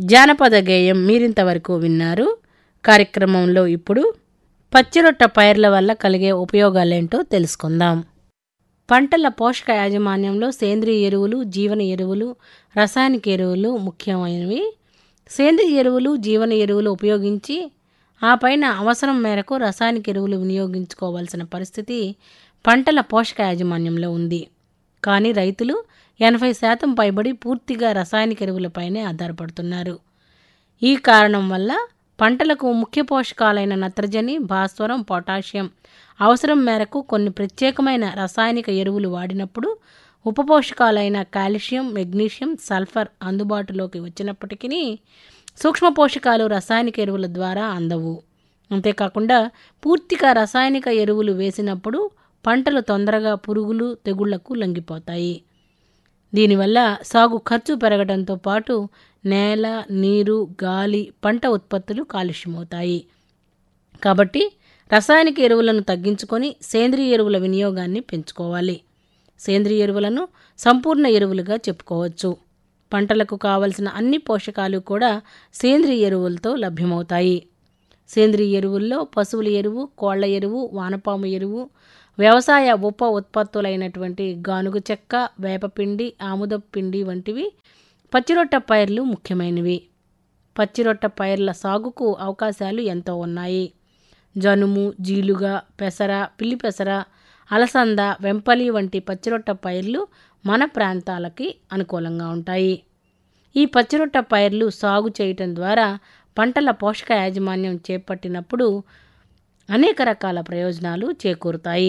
జానపద గేయం మీరింతవరకు విన్నారు కార్యక్రమంలో ఇప్పుడు పచ్చిరొట్ట పైర్ల వల్ల కలిగే ఉపయోగాలేంటో తెలుసుకుందాం పంటల పోషక యాజమాన్యంలో సేంద్రియ ఎరువులు జీవన ఎరువులు రసాయనిక ఎరువులు ముఖ్యమైనవి సేంద్రియ ఎరువులు జీవన ఎరువులు ఉపయోగించి ఆ పైన అవసరం మేరకు రసాయనిక ఎరువులు వినియోగించుకోవాల్సిన పరిస్థితి పంటల పోషక యాజమాన్యంలో ఉంది కానీ రైతులు ఎనభై శాతం పైబడి పూర్తిగా రసాయనిక ఎరువులపైనే ఆధారపడుతున్నారు ఈ కారణం వల్ల పంటలకు ముఖ్య పోషకాలైన నత్రజని భాస్వరం పొటాషియం అవసరం మేరకు కొన్ని ప్రత్యేకమైన రసాయనిక ఎరువులు వాడినప్పుడు ఉపపోషకాలైన కాల్షియం మెగ్నీషియం సల్ఫర్ అందుబాటులోకి వచ్చినప్పటికీ సూక్ష్మ పోషకాలు రసాయనిక ఎరువుల ద్వారా అందవు అంతేకాకుండా పూర్తిగా రసాయనిక ఎరువులు వేసినప్పుడు పంటలు తొందరగా పురుగులు తెగుళ్లకు లొంగిపోతాయి దీనివల్ల సాగు ఖర్చు పెరగడంతో పాటు నేల నీరు గాలి పంట ఉత్పత్తులు కాలుష్యమవుతాయి కాబట్టి రసాయనిక ఎరువులను తగ్గించుకొని సేంద్రియ ఎరువుల వినియోగాన్ని పెంచుకోవాలి సేంద్రియ ఎరువులను సంపూర్ణ ఎరువులుగా చెప్పుకోవచ్చు పంటలకు కావలసిన అన్ని పోషకాలు కూడా సేంద్రియ ఎరువులతో లభ్యమవుతాయి సేంద్రియ ఎరువుల్లో పశువుల ఎరువు కోళ్ల ఎరువు వానపాము ఎరువు వ్యవసాయ ఉప ఉత్పత్తులైనటువంటి గానుగ చెక్క వేపపిండి ఆముద పిండి వంటివి పచ్చిరొట్ట పైర్లు ముఖ్యమైనవి పచ్చిరొట్ట పైర్ల సాగుకు అవకాశాలు ఎంతో ఉన్నాయి జనుము జీలుగ పెసర పిల్లి పెసర అలసంద వెంపలి వంటి పచ్చిరొట్ట పైర్లు మన ప్రాంతాలకి అనుకూలంగా ఉంటాయి ఈ పచ్చిరొట్ట పైర్లు సాగు చేయటం ద్వారా పంటల పోషక యాజమాన్యం చేపట్టినప్పుడు అనేక రకాల ప్రయోజనాలు చేకూరుతాయి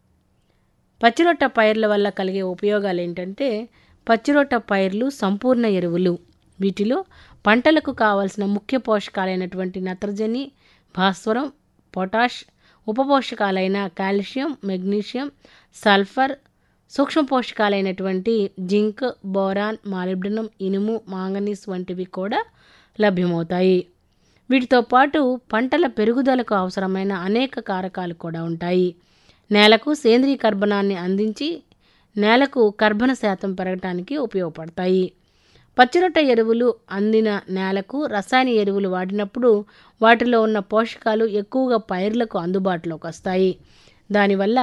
పచ్చిరొట్ట పైర్ల వల్ల కలిగే ఉపయోగాలు ఏంటంటే పచ్చిరొట్ట పైర్లు సంపూర్ణ ఎరువులు వీటిలో పంటలకు కావలసిన ముఖ్య పోషకాలైనటువంటి నత్రజని భాస్వరం పొటాష్ ఉపపోషకాలైన కాల్షియం మెగ్నీషియం సల్ఫర్ సూక్ష్మ పోషకాలైనటువంటి జింక్ బోరాన్ మాలిబ్డినం ఇనుము మాంగనీస్ వంటివి కూడా లభ్యమవుతాయి వీటితో పాటు పంటల పెరుగుదలకు అవసరమైన అనేక కారకాలు కూడా ఉంటాయి నేలకు సేంద్రీయ కర్బనాన్ని అందించి నేలకు కర్బన శాతం పెరగటానికి ఉపయోగపడతాయి పచ్చిరొట్ట ఎరువులు అందిన నేలకు రసాయన ఎరువులు వాడినప్పుడు వాటిలో ఉన్న పోషకాలు ఎక్కువగా పైర్లకు అందుబాటులోకి వస్తాయి దానివల్ల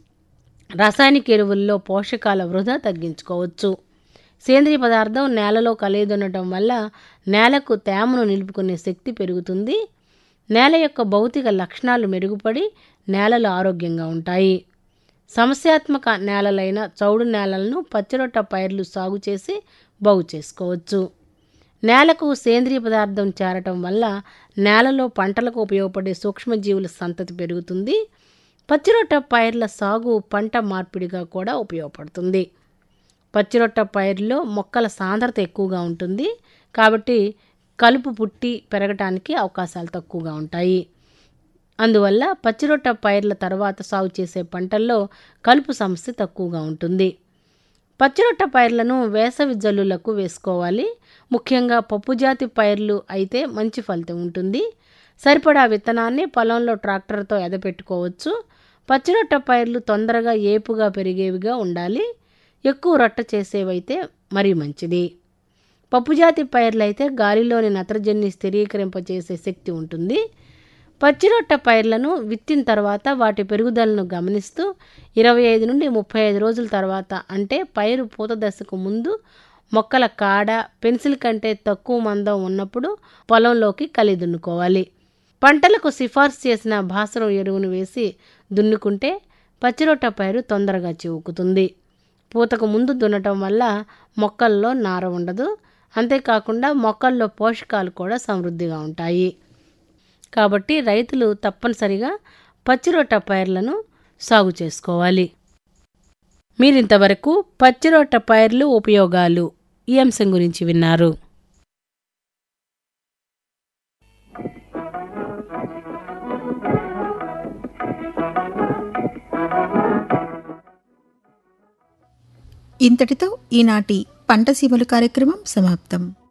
రసాయనిక ఎరువుల్లో పోషకాల వృధా తగ్గించుకోవచ్చు సేంద్రియ పదార్థం నేలలో కలిదుండటం వల్ల నేలకు తేమను నిలుపుకునే శక్తి పెరుగుతుంది నేల యొక్క భౌతిక లక్షణాలు మెరుగుపడి నేలలు ఆరోగ్యంగా ఉంటాయి సమస్యాత్మక నేలలైన చౌడు నేలలను పచ్చిరొట్ట పైర్లు సాగు చేసి బాగు చేసుకోవచ్చు నేలకు సేంద్రియ పదార్థం చేరటం వల్ల నేలలో పంటలకు ఉపయోగపడే సూక్ష్మజీవుల సంతతి పెరుగుతుంది పచ్చిరొట్ట పైర్ల సాగు పంట మార్పిడిగా కూడా ఉపయోగపడుతుంది పచ్చిరొట్ట పైర్లో మొక్కల సాంద్రత ఎక్కువగా ఉంటుంది కాబట్టి కలుపు పుట్టి పెరగటానికి అవకాశాలు తక్కువగా ఉంటాయి అందువల్ల పచ్చిరొట్ట పైర్ల తర్వాత సాగు చేసే పంటల్లో కలుపు సమస్య తక్కువగా ఉంటుంది పచ్చిరొట్ట పైర్లను వేసవి జల్లులకు వేసుకోవాలి ముఖ్యంగా పప్పుజాతి పైర్లు అయితే మంచి ఫలితం ఉంటుంది సరిపడా విత్తనాన్ని పొలంలో ట్రాక్టర్తో ఎదపెట్టుకోవచ్చు పచ్చిరొట్ట పైర్లు తొందరగా ఏపుగా పెరిగేవిగా ఉండాలి ఎక్కువ రొట్ట చేసేవైతే మరీ మంచిది పప్పుజాతి పైర్లు అయితే గాలిలోని నత్రజన్ని స్థిరీకరింపచేసే శక్తి ఉంటుంది పచ్చిరొట్ట పైర్లను విత్తిన తర్వాత వాటి పెరుగుదలను గమనిస్తూ ఇరవై ఐదు నుండి ముప్పై ఐదు రోజుల తర్వాత అంటే పైరు పూత దశకు ముందు మొక్కల కాడ పెన్సిల్ కంటే తక్కువ మందం ఉన్నప్పుడు పొలంలోకి కలి దున్నుకోవాలి పంటలకు సిఫార్సు చేసిన భాస్వరం ఎరువును వేసి దున్నుకుంటే పచ్చిరొట్ట పైరు తొందరగా చివుకుతుంది పూతకు ముందు దున్నటం వల్ల మొక్కల్లో నార ఉండదు అంతేకాకుండా మొక్కల్లో పోషకాలు కూడా సమృద్ధిగా ఉంటాయి కాబట్టి రైతులు తప్పనిసరిగా పచ్చిరొట్ట పైర్లను సాగు చేసుకోవాలి మీరింతవరకు పచ్చిరొట్ట పైర్లు ఉపయోగాలు ఈ అంశం గురించి విన్నారు ఇంతటితో ఈనాటి పంట సీమలు కార్యక్రమం సమాప్తం